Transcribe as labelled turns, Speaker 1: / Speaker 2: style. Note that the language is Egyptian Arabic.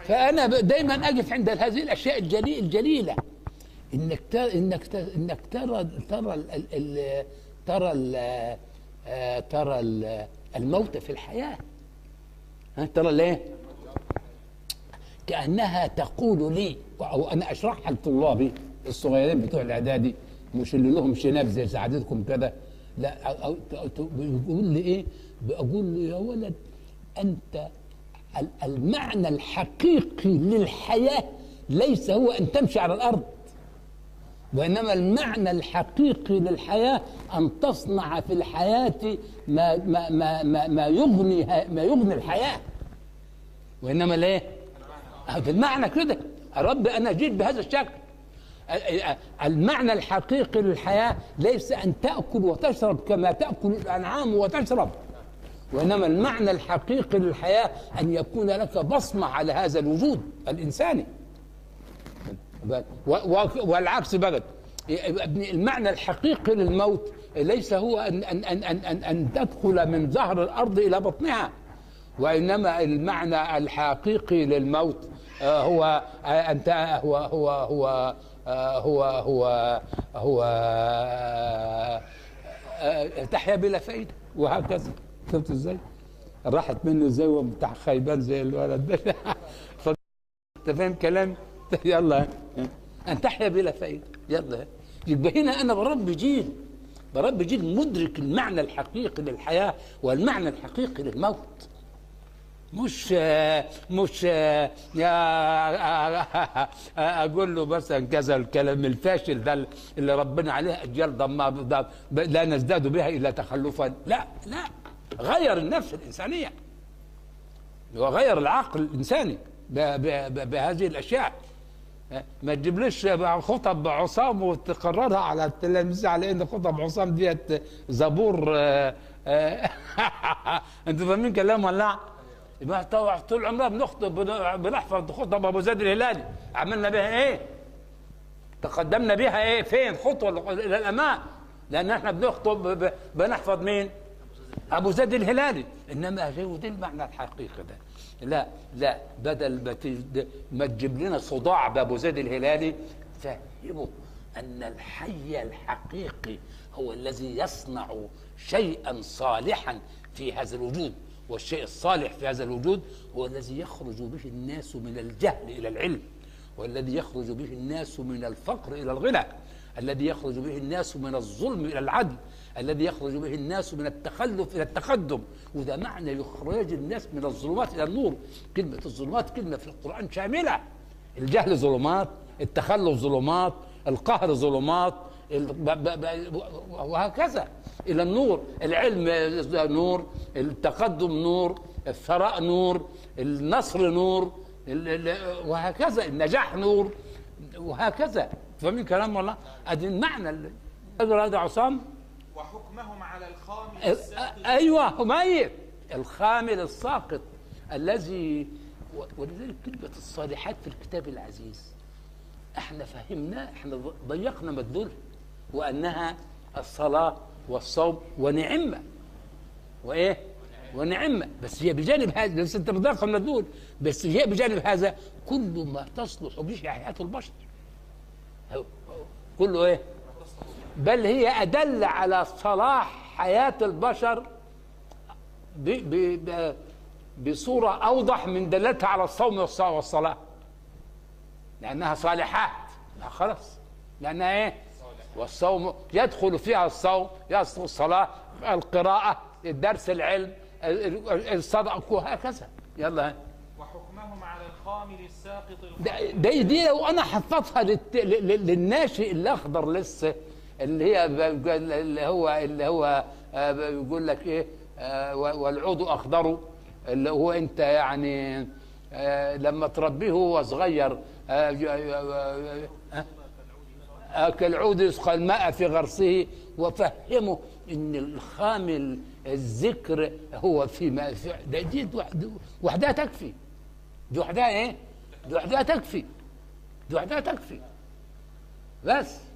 Speaker 1: فانا ب- دايما اقف عند هذه الاشياء الجلي- الجليله انك ترى انك ت- انك ترى ترى ال ال ال ترى ال آه، ترى ال الموت في الحياه ها ترى ليه؟ كانها تقول لي او انا اشرحها لطلابي الصغيرين بتوع الاعدادي مش اللي لهم شناب زي سعادتكم كده لا أو أو- أو- بيقول لي ايه؟ بقول له يا ولد انت ال- المعنى الحقيقي للحياه ليس هو ان تمشي على الارض وانما المعنى الحقيقي للحياه ان تصنع في الحياه ما ما ما ما, ما يغني ما يغني الحياه وانما ليه؟ في المعنى كده رب انا جيت بهذا الشكل المعنى الحقيقي للحياه ليس ان تاكل وتشرب كما تاكل الانعام وتشرب وانما المعنى الحقيقي للحياه ان يكون لك بصمه على هذا الوجود الانساني و- و- والعكس بقى المعنى الحقيقي للموت ليس هو ان ان ان ان, أن, أن تدخل من ظهر الارض الى بطنها وانما المعنى الحقيقي للموت آه، هو آه، انت هو هو هو آه، هو هو هو آه، آه، تحيا بلا فائده وهكذا شفت ازاي؟ راحت منه ازاي وبتاع خيبان زي الولد ده ف- انت فاهم كلام يلا ان تحيا بلا فائده يلا يبقى هنا انا بربي جيل بربي جيل مدرك المعنى الحقيقي للحياه والمعنى الحقيقي للموت مش مش يا اقول له مثلا كذا الكلام الفاشل ده اللي ربنا عليه اجيال ضما ضم- لا نزداد بها الا تخلفا لا لا غير النفس الانسانيه وغير العقل الانساني ب- ب- ب- بهذه الاشياء ما تجيبليش خطب عصام وتقررها على التلاميذ على ان خطب عصام ديت زبور آه، آه، انتوا فاهمين كلام ولا لا؟ يبقى طبعا طول عمرنا بنخطب بن- بنحفظ خطب ابو زيد الهلالي عملنا بها ايه؟ تقدمنا بها ايه؟ فين؟ خطوه الى الامام لان احنا بنخطب ب- بنحفظ مين؟ ابو زيد الهلالي انما هو ده المعنى الحقيقي ده لا لا بدل ما ت- ما تجيب لنا صداع بابو زيد الهلالي فهموا ان الحي الحقيقي هو الذي يصنع شيئا صالحا في هذا الوجود والشيء الصالح في هذا الوجود هو الذي يخرج به الناس من الجهل الى العلم والذي يخرج به الناس من الفقر الى الغنى الذي يخرج به الناس من الظلم الى العدل الذي يخرج به الناس من التخلف الى التقدم وده معنى اخراج الناس من الظلمات الى النور كلمه الظلمات كلمه في القران شامله الجهل ظلمات التخلف ظلمات القهر ظلمات ال- ب- ب- ب- وهكذا الى النور العلم نور التقدم نور الثراء نور النصر نور ال- ال- وهكذا النجاح نور وهكذا فاهمين كلام والله ادي المعنى اللي الرجل هذا عصام
Speaker 2: وحكمهم على الخامل
Speaker 1: ال-
Speaker 2: الساقط
Speaker 1: ايوه ميت الخامل الساقط الذي و- ولذلك كلمه الصالحات في الكتاب العزيز احنا فهمناه احنا ض- ضيقنا مدلولها وانها الصلاه والصوم ونعمه وايه ونعمه بس هي بجانب هذا بس انت مضيق المدلول بس هي بجانب هذا كل ما تصلح به حياه البشر هو- كله ايه بل هي أدل على صلاح حياة البشر ب ب ب بصورة أوضح من دلالتها على الصوم والص- والصلاة لأنها صالحات لا خلاص لأنها إيه والصوم يدخل فيها الصوم يدخل الصلاة القراءة الدرس العلم ال- ال- الصدقة وهكذا يلا
Speaker 2: وحكمهم على الخامل الساقط
Speaker 1: ده
Speaker 2: الخامل
Speaker 1: ده- دي لو انا حفظها للت... ل- ل- للناشئ الاخضر لسه اللي هي ب- اللي هو اللي هو آه، بيقول لك ايه آه، و- والعود اخضر اللي هو انت يعني آه، لما تربيه وهو صغير آه، ي- ي- آه، آه، كالعود يسقى الماء في غرسه وفهمه ان الخامل الذكر هو في ما في ده دي وحد- وحدها تكفي دي وحدها ايه؟ دي وحدها تكفي دي وحدها تكفي بس